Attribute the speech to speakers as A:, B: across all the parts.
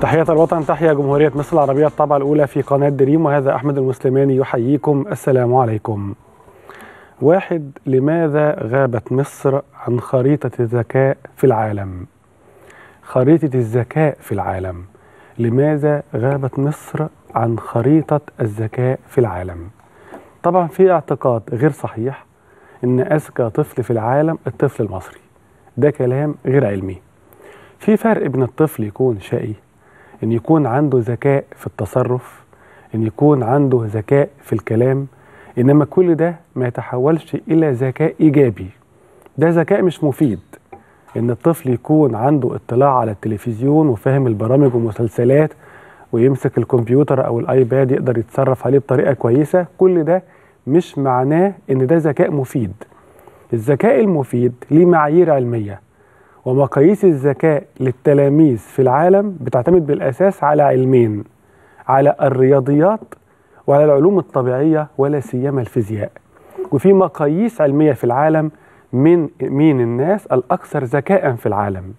A: تحية الوطن تحيا جمهورية مصر العربية الطبعة الأولى في قناة دريم وهذا أحمد المسلماني يحييكم السلام عليكم واحد لماذا غابت مصر عن خريطة الذكاء في العالم خريطة الذكاء في العالم لماذا غابت مصر عن خريطة الذكاء في العالم طبعا في اعتقاد غير صحيح ان اذكى طفل في العالم الطفل المصري ده كلام غير علمي في فرق بين الطفل يكون شقي ان يكون عنده ذكاء في التصرف ان يكون عنده ذكاء في الكلام انما كل ده ما يتحولش الى ذكاء ايجابي ده ذكاء مش مفيد ان الطفل يكون عنده اطلاع على التلفزيون وفاهم البرامج والمسلسلات ويمسك الكمبيوتر او الايباد يقدر يتصرف عليه بطريقه كويسه كل ده مش معناه ان ده ذكاء مفيد الذكاء المفيد ليه معايير علميه ومقاييس الذكاء للتلاميذ في العالم بتعتمد بالاساس على علمين على الرياضيات وعلى العلوم الطبيعيه ولا سيما الفيزياء وفي مقاييس علميه في العالم من مين الناس الاكثر ذكاء في العالم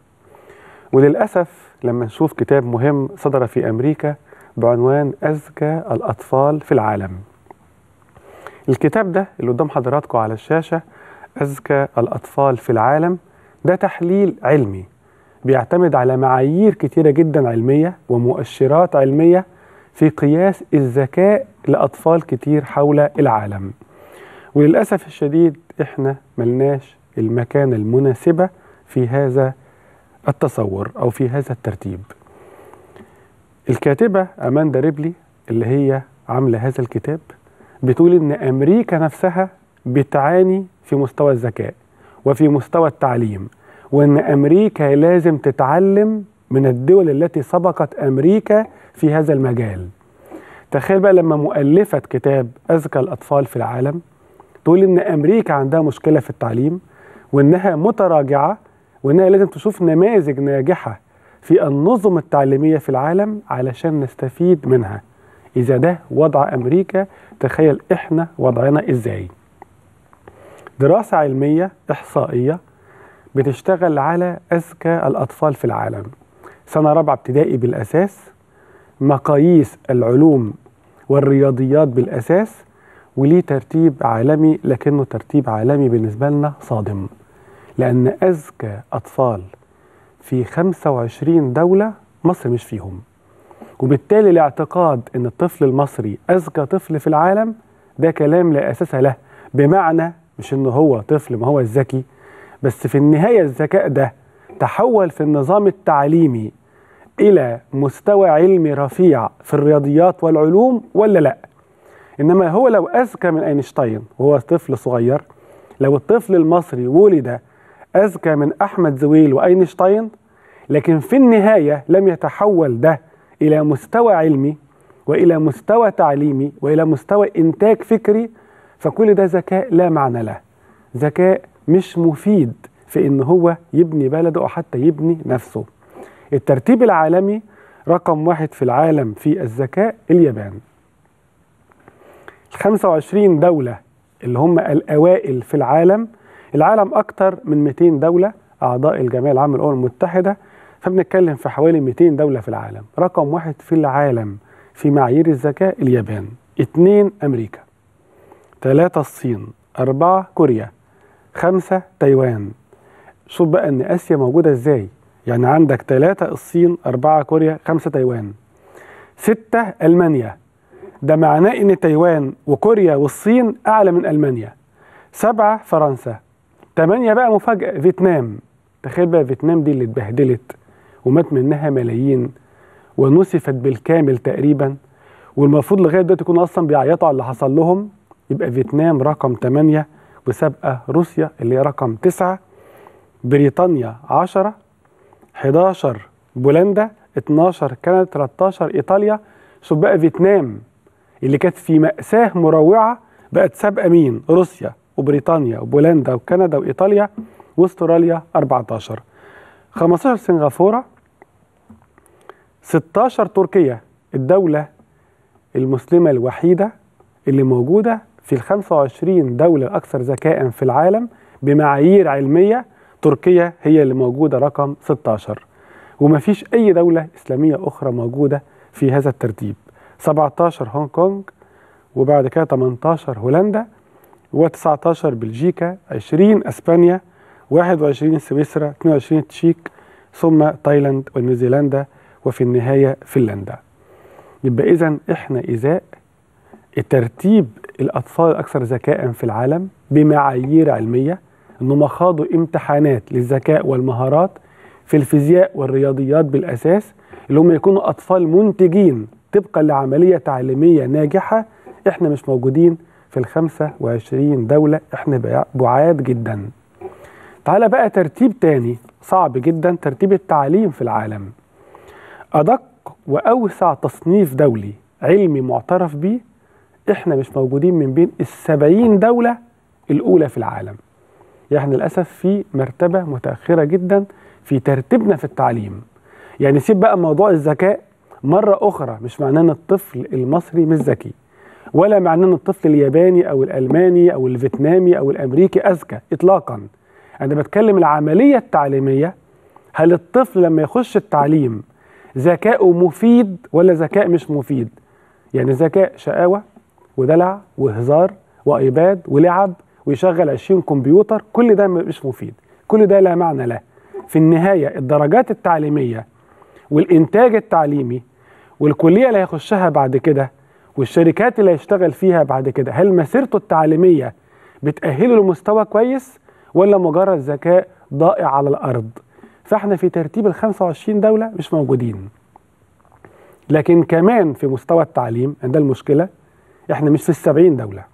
A: وللاسف لما نشوف كتاب مهم صدر في امريكا بعنوان اذكى الاطفال في العالم الكتاب ده اللي قدام حضراتكم على الشاشه اذكى الاطفال في العالم ده تحليل علمي بيعتمد على معايير كتيره جدا علميه ومؤشرات علميه في قياس الذكاء لاطفال كتير حول العالم وللاسف الشديد احنا ملناش المكانه المناسبه في هذا التصور او في هذا الترتيب الكاتبه اماندا ريبلي اللي هي عامله هذا الكتاب بتقول ان امريكا نفسها بتعاني في مستوى الذكاء وفي مستوى التعليم وان امريكا لازم تتعلم من الدول التي سبقت امريكا في هذا المجال تخيل بقى لما مؤلفه كتاب اذكى الاطفال في العالم تقول ان امريكا عندها مشكله في التعليم وانها متراجعه وانها لازم تشوف نماذج ناجحه في النظم التعليميه في العالم علشان نستفيد منها اذا ده وضع امريكا تخيل احنا وضعنا ازاي دراسه علميه احصائيه بتشتغل على اذكى الاطفال في العالم سنه رابعه ابتدائي بالاساس مقاييس العلوم والرياضيات بالاساس وليه ترتيب عالمي لكنه ترتيب عالمي بالنسبه لنا صادم لان اذكى اطفال في 25 دوله مصر مش فيهم وبالتالي الاعتقاد ان الطفل المصري اذكى طفل في العالم ده كلام لا اساس له بمعنى مش انه هو طفل ما هو الذكي بس في النهايه الذكاء ده تحول في النظام التعليمي الى مستوى علمي رفيع في الرياضيات والعلوم ولا لا انما هو لو اذكى من اينشتاين وهو طفل صغير لو الطفل المصري ولد اذكى من احمد زويل واينشتاين لكن في النهايه لم يتحول ده الى مستوى علمي والى مستوى تعليمي والى مستوى انتاج فكري فكل ده ذكاء لا معنى له ذكاء مش مفيد في ان هو يبني بلده او حتى يبني نفسه الترتيب العالمي رقم واحد في العالم في الذكاء اليابان 25 دولة اللي هم الأوائل في العالم العالم أكتر من 200 دولة أعضاء الجمعية العامة للأمم المتحدة فبنتكلم في حوالي 200 دولة في العالم رقم واحد في العالم في معايير الذكاء اليابان اثنين أمريكا ثلاثة الصين أربعة كوريا خمسة تايوان شوف بقى إن آسيا موجودة إزاي يعني عندك ثلاثة الصين أربعة كوريا خمسة تايوان ستة ألمانيا ده معناه ان تايوان وكوريا والصين اعلى من المانيا سبعة فرنسا ثمانية بقى مفاجأة فيتنام تخيل بقى فيتنام دي اللي اتبهدلت ومات منها ملايين ونسفت بالكامل تقريبا والمفروض لغاية دلوقتي يكونوا أصلا بيعيطوا على اللي حصل لهم يبقى فيتنام رقم 8 وسابقة روسيا اللي هي رقم 9 بريطانيا 10 11 بولندا 12 كندا 13 إيطاليا شوف بقى فيتنام اللي كانت في مأساة مروعة بقت سابقة مين؟ روسيا وبريطانيا وبولندا وكندا وإيطاليا واستراليا 14 15 سنغافورة 16 تركيا الدولة المسلمة الوحيدة اللي موجودة في ال 25 دولة الأكثر ذكاء في العالم بمعايير علمية تركيا هي اللي موجودة رقم 16 ومفيش أي دولة إسلامية أخرى موجودة في هذا الترتيب 17 هونج كونج وبعد كده 18 هولندا و19 بلجيكا 20 اسبانيا 21 سويسرا 22 تشيك ثم تايلاند ونيوزيلندا وفي النهايه فنلندا يبقى اذا احنا ازاء ترتيب الاطفال الاكثر ذكاء في العالم بمعايير علميه انهم خاضوا امتحانات للذكاء والمهارات في الفيزياء والرياضيات بالاساس اللي هم يكونوا اطفال منتجين طبقا لعمليه تعليميه ناجحه احنا مش موجودين في ال 25 دولة احنا بعاد جدا تعالى بقى ترتيب تاني صعب جدا ترتيب التعليم في العالم أدق وأوسع تصنيف دولي علمي معترف به احنا مش موجودين من بين السبعين دولة الأولى في العالم يعني للأسف في مرتبة متأخرة جدا في ترتيبنا في التعليم يعني سيب بقى موضوع الذكاء مرة أخرى مش معناه أن الطفل المصري مش ذكي ولا معناه ان الطفل الياباني او الالماني او الفيتنامي او الامريكي اذكى اطلاقا انا بتكلم العمليه التعليميه هل الطفل لما يخش التعليم ذكاؤه مفيد ولا ذكاء مش مفيد يعني ذكاء شقاوه ودلع وهزار وايباد ولعب ويشغل 20 كمبيوتر كل ده مش مفيد كل ده لا معنى له في النهايه الدرجات التعليميه والانتاج التعليمي والكليه اللي هيخشها بعد كده والشركات اللي هيشتغل فيها بعد كده هل مسيرته التعليمية بتأهله لمستوى كويس ولا مجرد ذكاء ضائع على الأرض فاحنا في ترتيب ال 25 دولة مش موجودين لكن كمان في مستوى التعليم ده المشكلة احنا مش في السبعين دولة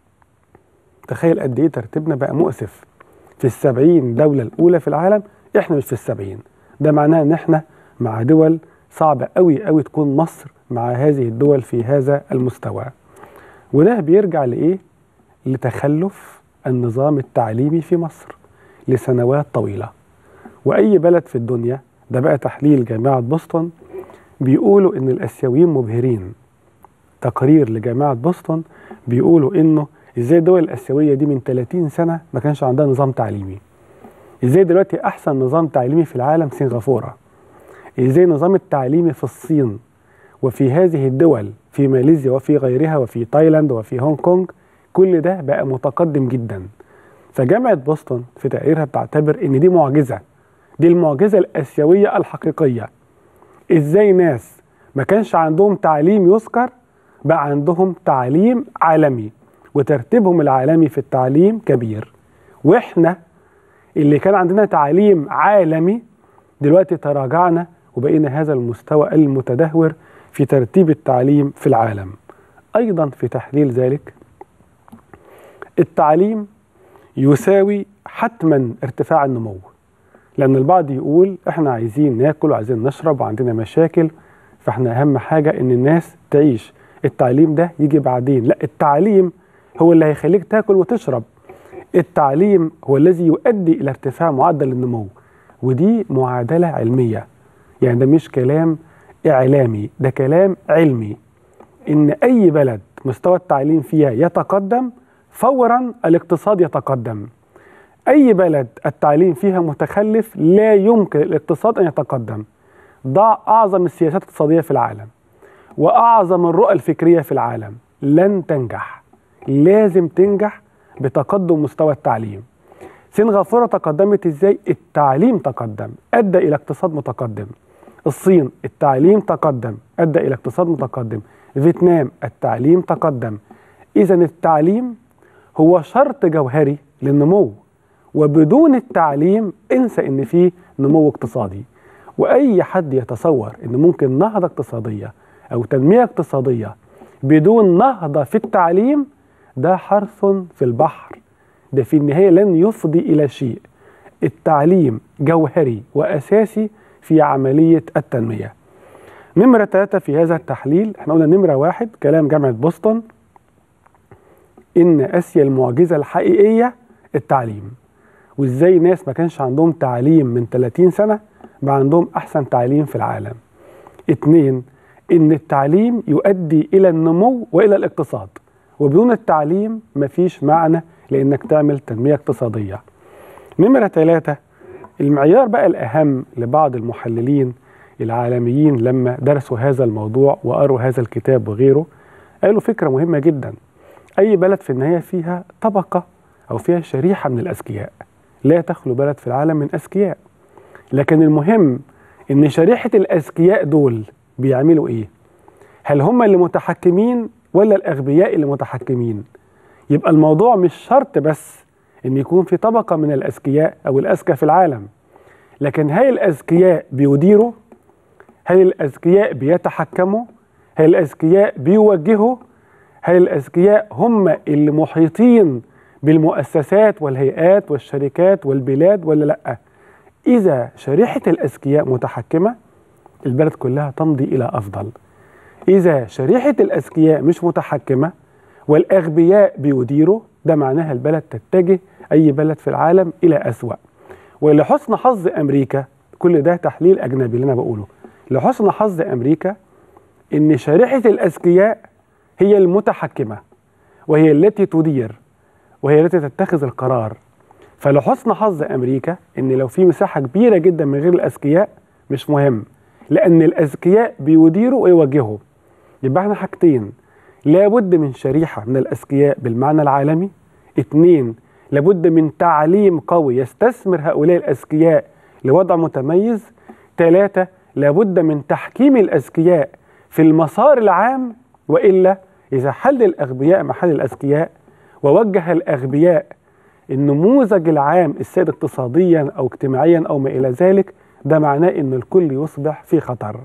A: تخيل قد ايه ترتيبنا بقى مؤسف في السبعين دولة الأولى في العالم احنا مش في السبعين ده معناه ان احنا مع دول صعبة قوي قوي تكون مصر مع هذه الدول في هذا المستوى وده بيرجع لإيه؟ لتخلف النظام التعليمي في مصر لسنوات طويلة وأي بلد في الدنيا ده بقى تحليل جامعة بوسطن بيقولوا إن الآسيويين مبهرين تقرير لجامعة بوسطن بيقولوا إنه إزاي الدول الآسيوية دي من 30 سنة ما كانش عندها نظام تعليمي إزاي دلوقتي أحسن نظام تعليمي في العالم سنغافورة إزاي النظام التعليمي في الصين وفي هذه الدول في ماليزيا وفي غيرها وفي تايلاند وفي هونج كونج كل ده بقى متقدم جدا فجامعة بوسطن في تقريرها بتعتبر ان دي معجزة دي المعجزة الآسيوية الحقيقية ازاي ناس ما كانش عندهم تعليم يذكر بقى عندهم تعليم عالمي وترتيبهم العالمي في التعليم كبير واحنا اللي كان عندنا تعليم عالمي دلوقتي تراجعنا وبقينا هذا المستوى المتدهور في ترتيب التعليم في العالم ايضا في تحليل ذلك التعليم يساوي حتما ارتفاع النمو لان البعض يقول احنا عايزين ناكل وعايزين نشرب وعندنا مشاكل فاحنا اهم حاجه ان الناس تعيش التعليم ده يجي بعدين لا التعليم هو اللي هيخليك تاكل وتشرب التعليم هو الذي يؤدي الى ارتفاع معدل النمو ودي معادله علميه يعني ده مش كلام إعلامي ده كلام علمي إن أي بلد مستوى التعليم فيها يتقدم فورا الاقتصاد يتقدم أي بلد التعليم فيها متخلف لا يمكن الاقتصاد أن يتقدم ضع أعظم السياسات الاقتصادية في العالم وأعظم الرؤى الفكرية في العالم لن تنجح لازم تنجح بتقدم مستوى التعليم سنغافورة تقدمت ازاي؟ التعليم تقدم أدى إلى اقتصاد متقدم الصين التعليم تقدم أدى إلى اقتصاد متقدم فيتنام التعليم تقدم إذا التعليم هو شرط جوهري للنمو وبدون التعليم انسى ان في نمو اقتصادي واي حد يتصور ان ممكن نهضه اقتصاديه او تنميه اقتصاديه بدون نهضه في التعليم ده حرث في البحر ده في النهايه لن يفضي الى شيء التعليم جوهري واساسي في عملية التنمية نمرة ثلاثة في هذا التحليل احنا قلنا نمرة واحد كلام جامعة بوسطن إن آسيا المعجزة الحقيقية التعليم وإزاي ناس ما كانش عندهم تعليم من 30 سنة بقى عندهم أحسن تعليم في العالم اتنين إن التعليم يؤدي إلى النمو وإلى الاقتصاد وبدون التعليم مفيش معنى لإنك تعمل تنمية اقتصادية نمرة ثلاثة المعيار بقى الأهم لبعض المحللين العالميين لما درسوا هذا الموضوع وقروا هذا الكتاب وغيره قالوا فكرة مهمة جدا أي بلد في النهاية فيها طبقة أو فيها شريحة من الأذكياء لا تخلو بلد في العالم من أذكياء لكن المهم إن شريحة الأذكياء دول بيعملوا إيه؟ هل هم اللي متحكمين ولا الأغبياء اللي متحكمين؟ يبقى الموضوع مش شرط بس إن يكون في طبقة من الأذكياء أو الأذكى في العالم لكن هل الأذكياء بيديروا؟ هل الأذكياء بيتحكموا؟ هل الأذكياء بيوجهوا؟ هل الأذكياء هم اللي محيطين بالمؤسسات والهيئات والشركات والبلاد ولا لأ؟ إذا شريحة الأذكياء متحكمة البلد كلها تمضي إلى أفضل إذا شريحة الأذكياء مش متحكمة والأغبياء بيديروا ده معناها البلد تتجه أي بلد في العالم إلى أسوأ ولحسن حظ أمريكا كل ده تحليل أجنبي اللي أنا بقوله لحسن حظ أمريكا إن شريحة الأذكياء هي المتحكمة وهي التي تدير وهي التي تتخذ القرار فلحسن حظ امريكا ان لو في مساحه كبيره جدا من غير الاذكياء مش مهم لان الاذكياء بيديروا ويوجهوا يبقى احنا حاجتين لابد من شريحه من الاذكياء بالمعنى العالمي اتنين لابد من تعليم قوي يستثمر هؤلاء الاذكياء لوضع متميز ثلاثه لابد من تحكيم الاذكياء في المسار العام والا اذا حل الاغبياء محل الاذكياء ووجه الاغبياء النموذج العام السائد اقتصاديا او اجتماعيا او ما الى ذلك ده معناه ان الكل يصبح في خطر.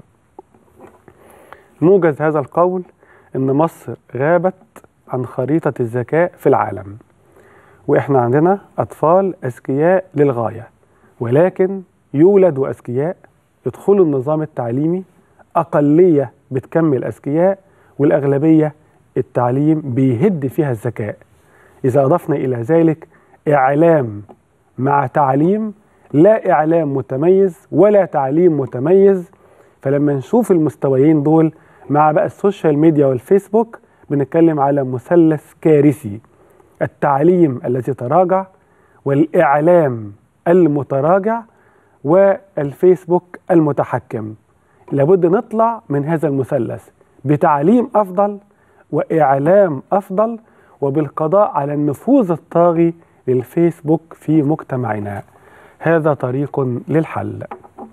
A: موجز هذا القول ان مصر غابت عن خريطه الذكاء في العالم. واحنا عندنا اطفال اذكياء للغايه ولكن يولدوا اذكياء يدخلوا النظام التعليمي اقليه بتكمل اذكياء والاغلبيه التعليم بيهد فيها الذكاء. اذا اضفنا الى ذلك إعلام مع تعليم لا إعلام متميز ولا تعليم متميز فلما نشوف المستويين دول مع بقى السوشيال ميديا والفيسبوك بنتكلم على مثلث كارثي التعليم الذي تراجع والإعلام المتراجع والفيسبوك المتحكم لابد نطلع من هذا المثلث بتعليم أفضل وإعلام أفضل وبالقضاء على النفوذ الطاغي للفيسبوك في مجتمعنا هذا طريق للحل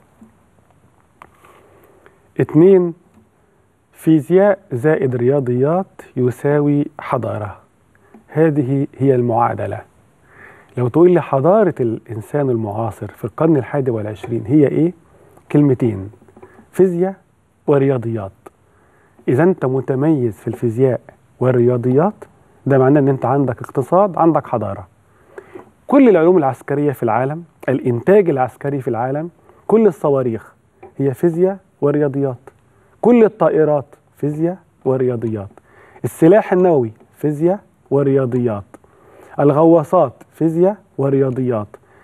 A: اتنين فيزياء زائد رياضيات يساوي حضارة هذه هي المعادلة لو تقول لي حضارة الإنسان المعاصر في القرن الحادي والعشرين هي إيه؟ كلمتين فيزياء ورياضيات إذا أنت متميز في الفيزياء والرياضيات ده معناه أن أنت عندك اقتصاد عندك حضارة كل العلوم العسكرية في العالم الإنتاج العسكري في العالم كل الصواريخ هي فيزياء ورياضيات كل الطائرات فيزياء ورياضيات السلاح النووي فيزياء ورياضيات الغواصات فيزياء ورياضيات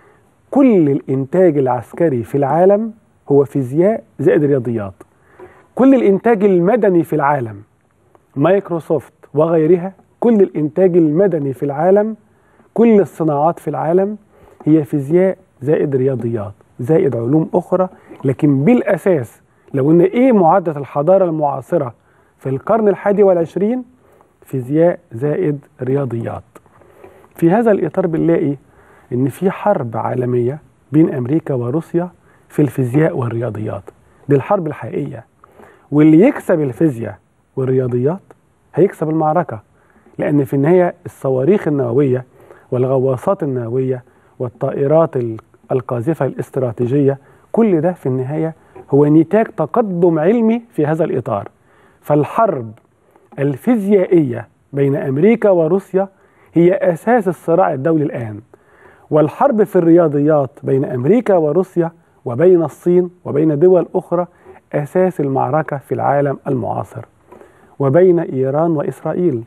A: كل الإنتاج العسكري في العالم هو فيزياء زائد رياضيات كل الإنتاج المدني في العالم مايكروسوفت وغيرها كل الإنتاج المدني في العالم كل الصناعات في العالم هي فيزياء زائد رياضيات زائد علوم أخرى لكن بالأساس لو إن إيه معادلة الحضارة المعاصرة في القرن الحادي والعشرين فيزياء زائد رياضيات في هذا الإطار بنلاقي إن في حرب عالمية بين أمريكا وروسيا في الفيزياء والرياضيات دي الحرب الحقيقية واللي يكسب الفيزياء والرياضيات هيكسب المعركة لأن في النهاية الصواريخ النووية والغواصات النووية والطائرات القاذفة الاستراتيجية كل ده في النهاية هو نتاج تقدم علمي في هذا الإطار فالحرب الفيزيائية بين أمريكا وروسيا هي أساس الصراع الدولي الآن والحرب في الرياضيات بين أمريكا وروسيا وبين الصين وبين دول أخرى أساس المعركة في العالم المعاصر وبين إيران وإسرائيل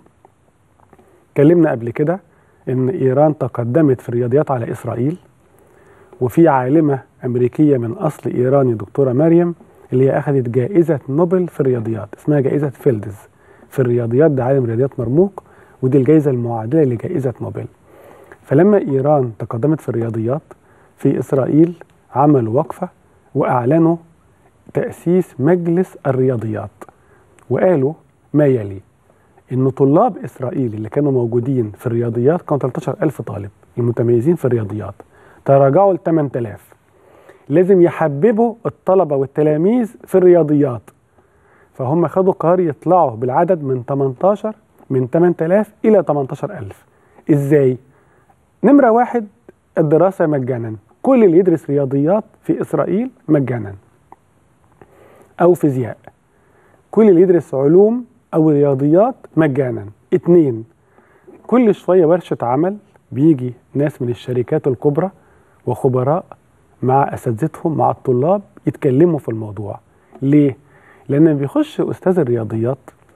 A: اتكلمنا قبل كده ان ايران تقدمت في الرياضيات على اسرائيل وفي عالمه امريكيه من اصل ايراني دكتوره مريم اللي هي اخذت جائزه نوبل في الرياضيات اسمها جائزه فيلدز في الرياضيات ده عالم رياضيات مرموق ودي الجائزه المعادله لجائزه نوبل فلما ايران تقدمت في الرياضيات في اسرائيل عملوا وقفة وأعلنوا تأسيس مجلس الرياضيات وقالوا ما يلي إن طلاب إسرائيل اللي كانوا موجودين في الرياضيات كانوا 13 ألف طالب المتميزين في الرياضيات تراجعوا ل 8000 لازم يحببوا الطلبة والتلاميذ في الرياضيات فهم خدوا قرار يطلعوا بالعدد من 18 من 8000 إلى 18000 إزاي؟ نمرة واحد الدراسة مجانا كل اللي يدرس رياضيات في إسرائيل مجانا أو فيزياء كل اللي يدرس علوم أو رياضيات مجانا اتنين كل شوية ورشة عمل بيجي ناس من الشركات الكبرى وخبراء مع أساتذتهم مع الطلاب يتكلموا في الموضوع ليه؟ لأن بيخش أستاذ الرياضيات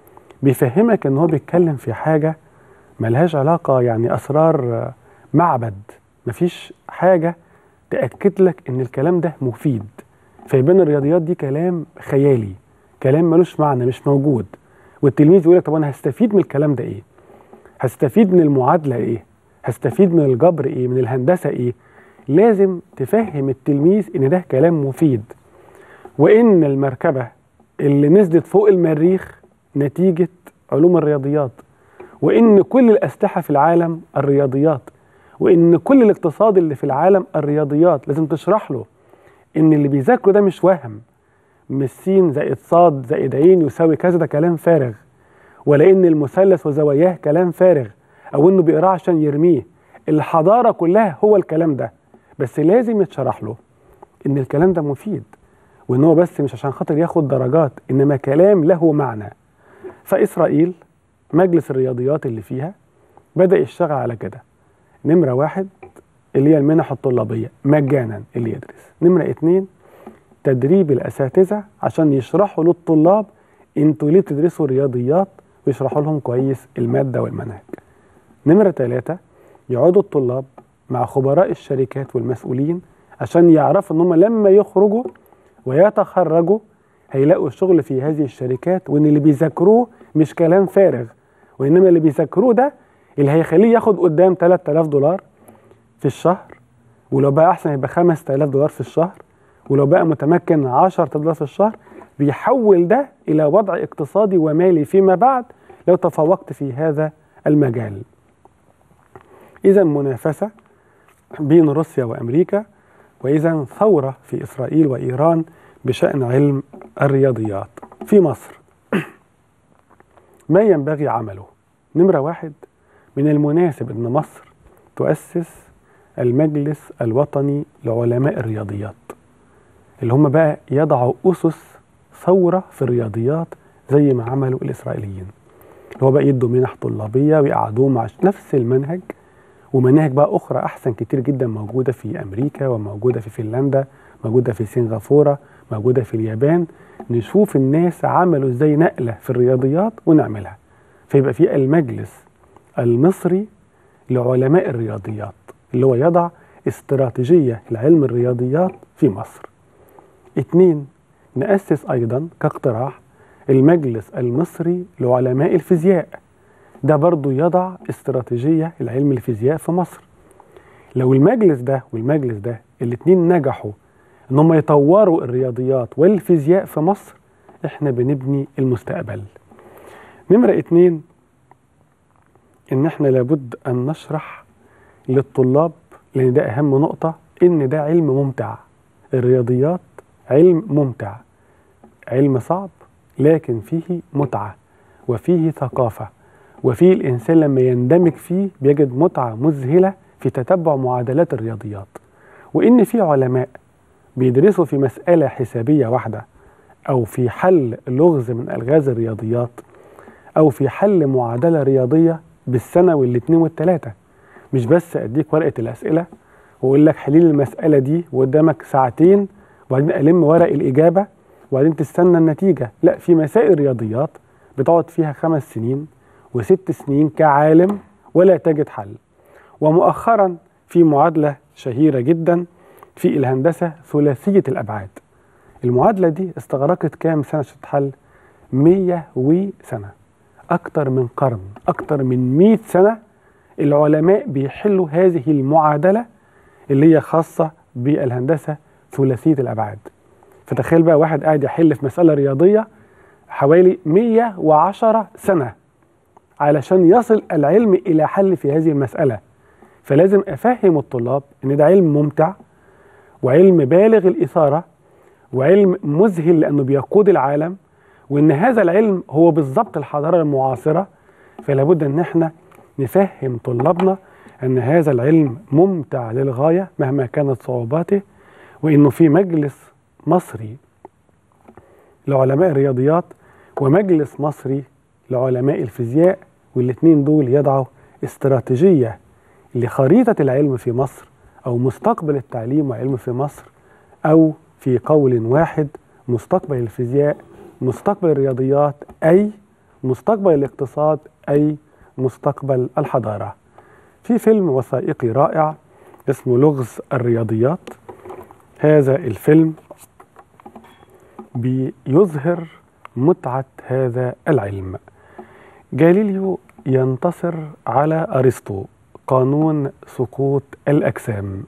A: بيفهمك إن هو بيتكلم في حاجة ملهاش علاقة يعني أسرار معبد مفيش حاجة تأكد لك إن الكلام ده مفيد فيبان الرياضيات دي كلام خيالي كلام ملوش معنى مش موجود والتلميذ يقول لك طب أنا هستفيد من الكلام ده إيه؟ هستفيد من المعادلة إيه؟ هستفيد من الجبر إيه؟ من الهندسة إيه؟ لازم تفهم التلميذ إن ده كلام مفيد وإن المركبة اللي نزلت فوق المريخ نتيجة علوم الرياضيات وإن كل الأسلحة في العالم الرياضيات وإن كل الاقتصاد اللي في العالم الرياضيات لازم تشرح له إن اللي بيذاكره ده مش وهم مش س زائد ص زائد ع يساوي كذا ده كلام فارغ ولا إن المثلث وزواياه كلام فارغ أو إنه بيقراه عشان يرميه الحضارة كلها هو الكلام ده بس لازم يتشرح له إن الكلام ده مفيد وإن هو بس مش عشان خاطر ياخد درجات إنما كلام له معنى فإسرائيل مجلس الرياضيات اللي فيها بدأ يشتغل على كده نمرة واحد اللي هي المنح الطلابية مجانا اللي يدرس نمرة اتنين تدريب الأساتذة عشان يشرحوا للطلاب انتوا ليه بتدرسوا رياضيات ويشرحوا لهم كويس المادة والمنهج نمرة ثلاثة يقعدوا الطلاب مع خبراء الشركات والمسؤولين عشان يعرفوا ان هم لما يخرجوا ويتخرجوا هيلاقوا شغل في هذه الشركات وان اللي بيذاكروه مش كلام فارغ وانما اللي بيذاكروه ده اللي هيخليه ياخد قدام 3000 دولار في الشهر ولو بقى احسن يبقى 5000 دولار في الشهر ولو بقى متمكن 10000 دولار في الشهر بيحول ده الى وضع اقتصادي ومالي فيما بعد لو تفوقت في هذا المجال اذا منافسه بين روسيا وامريكا واذا ثوره في اسرائيل وايران بشان علم الرياضيات في مصر ما ينبغي عمله نمره واحد من المناسب ان مصر تؤسس المجلس الوطني لعلماء الرياضيات اللي هم بقى يضعوا اسس ثوره في الرياضيات زي ما عملوا الاسرائيليين اللي هو بقى يدوا منح طلابيه ويقعدوهم مع نفس المنهج ومناهج بقى اخرى احسن كتير جدا موجوده في امريكا وموجوده في فنلندا موجوده في سنغافوره موجوده في اليابان نشوف الناس عملوا ازاي نقله في الرياضيات ونعملها فيبقى في المجلس المصري لعلماء الرياضيات اللي هو يضع استراتيجية لعلم الرياضيات في مصر اتنين نأسس أيضا كاقتراح المجلس المصري لعلماء الفيزياء ده برضو يضع استراتيجية لعلم الفيزياء في مصر لو المجلس ده والمجلس ده الاتنين نجحوا ان هم يطوروا الرياضيات والفيزياء في مصر احنا بنبني المستقبل نمرة اتنين ان احنا لابد ان نشرح للطلاب لان ده اهم نقطة ان ده علم ممتع الرياضيات علم ممتع علم صعب لكن فيه متعة وفيه ثقافة وفيه الإنسان لما يندمج فيه بيجد متعة مذهلة في تتبع معادلات الرياضيات وإن في علماء بيدرسوا في مسألة حسابية واحدة أو في حل لغز من ألغاز الرياضيات أو في حل معادلة رياضية بالسنة والاثنين والثلاثة مش بس أديك ورقة الأسئلة وأقول لك حليل المسألة دي وقدامك ساعتين وبعدين ألم ورق الإجابة وبعدين تستنى النتيجة لا في مسائل رياضيات بتقعد فيها خمس سنين وست سنين كعالم ولا تجد حل ومؤخرا في معادلة شهيرة جدا في الهندسة ثلاثية الأبعاد المعادلة دي استغرقت كام سنة عشان تتحل؟ 100 وسنة أكتر من قرن أكتر من 100 سنة العلماء بيحلوا هذه المعادلة اللي هي خاصة بالهندسة ثلاثيه الابعاد فتخيل بقى واحد قاعد يحل في مساله رياضيه حوالي 110 سنه علشان يصل العلم الى حل في هذه المساله فلازم افهم الطلاب ان ده علم ممتع وعلم بالغ الاثاره وعلم مذهل لانه بيقود العالم وان هذا العلم هو بالضبط الحضاره المعاصره فلا بد ان احنا نفهم طلابنا ان هذا العلم ممتع للغايه مهما كانت صعوباته وانه في مجلس مصري لعلماء الرياضيات ومجلس مصري لعلماء الفيزياء والاثنين دول يضعوا استراتيجيه لخريطه العلم في مصر او مستقبل التعليم والعلم في مصر او في قول واحد مستقبل الفيزياء مستقبل الرياضيات اي مستقبل الاقتصاد اي مستقبل الحضاره في فيلم وثائقي رائع اسمه لغز الرياضيات هذا الفيلم بيظهر متعة هذا العلم جاليليو ينتصر على أرسطو قانون سقوط الأجسام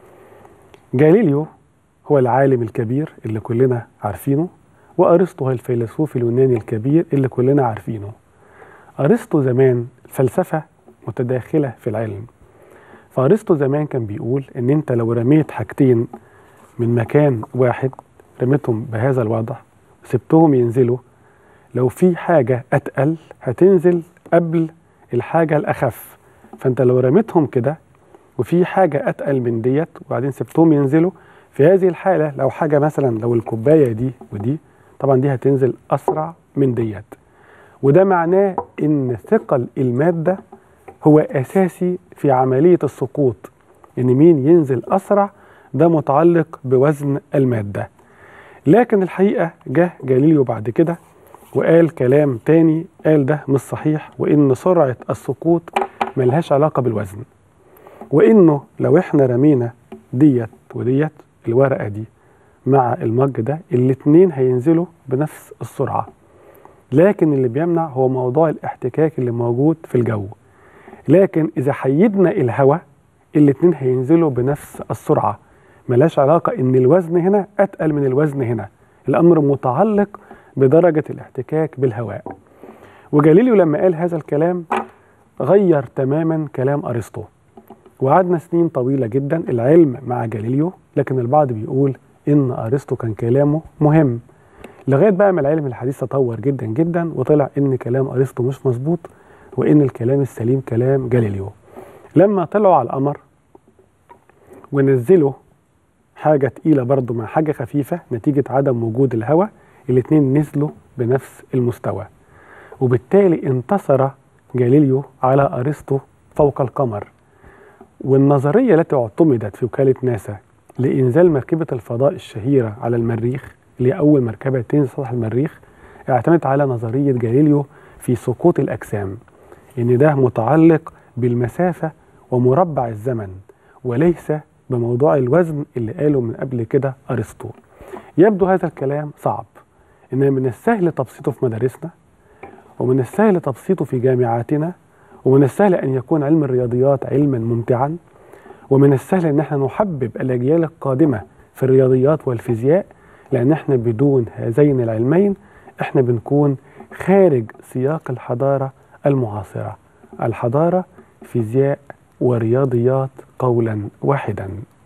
A: جاليليو هو العالم الكبير اللي كلنا عارفينه وأرسطو هو الفيلسوف اليوناني الكبير اللي كلنا عارفينه أرسطو زمان الفلسفة متداخلة في العلم فأرسطو زمان كان بيقول إن أنت لو رميت حاجتين من مكان واحد رميتهم بهذا الوضع وسبتهم ينزلوا لو في حاجة أتقل هتنزل قبل الحاجة الأخف فأنت لو رميتهم كده وفي حاجة أتقل من ديت وبعدين سبتهم ينزلوا في هذه الحالة لو حاجة مثلا لو الكوباية دي ودي طبعا دي هتنزل أسرع من ديت وده معناه ان ثقل الماده هو اساسي في عمليه السقوط ان مين ينزل اسرع ده متعلق بوزن الماده لكن الحقيقه جه جاليليو بعد كده وقال كلام تاني قال ده مش صحيح وان سرعه السقوط ملهاش علاقه بالوزن وانه لو احنا رمينا ديت وديت الورقه دي مع المج ده الاتنين هينزلوا بنفس السرعه لكن اللي بيمنع هو موضوع الاحتكاك اللي موجود في الجو لكن اذا حيدنا الهواء الاتنين هينزلوا بنفس السرعه ملاش علاقه ان الوزن هنا اتقل من الوزن هنا الامر متعلق بدرجه الاحتكاك بالهواء وجاليليو لما قال هذا الكلام غير تماما كلام ارسطو وقعدنا سنين طويله جدا العلم مع جاليليو لكن البعض بيقول ان ارسطو كان كلامه مهم لغايه بقى ما العلم الحديث تطور جدا جدا وطلع ان كلام ارسطو مش مظبوط وان الكلام السليم كلام جاليليو لما طلعوا على القمر ونزلوا حاجه تقيله برضو مع حاجه خفيفه نتيجه عدم وجود الهواء الاثنين نزلوا بنفس المستوى وبالتالي انتصر جاليليو على ارسطو فوق القمر والنظريه التي اعتمدت في وكاله ناسا لانزال مركبه الفضاء الشهيره على المريخ اللي هي أول مركبة تنزل سطح المريخ اعتمدت على نظرية جاليليو في سقوط الأجسام إن ده متعلق بالمسافة ومربع الزمن وليس بموضوع الوزن اللي قاله من قبل كده أرسطو يبدو هذا الكلام صعب إن من السهل تبسيطه في مدارسنا ومن السهل تبسيطه في جامعاتنا ومن السهل أن يكون علم الرياضيات علما ممتعا ومن السهل أن احنا نحبب الأجيال القادمة في الرياضيات والفيزياء لأن احنا بدون هذين العلمين احنا بنكون خارج سياق الحضارة المعاصرة الحضارة فيزياء ورياضيات قولا واحدا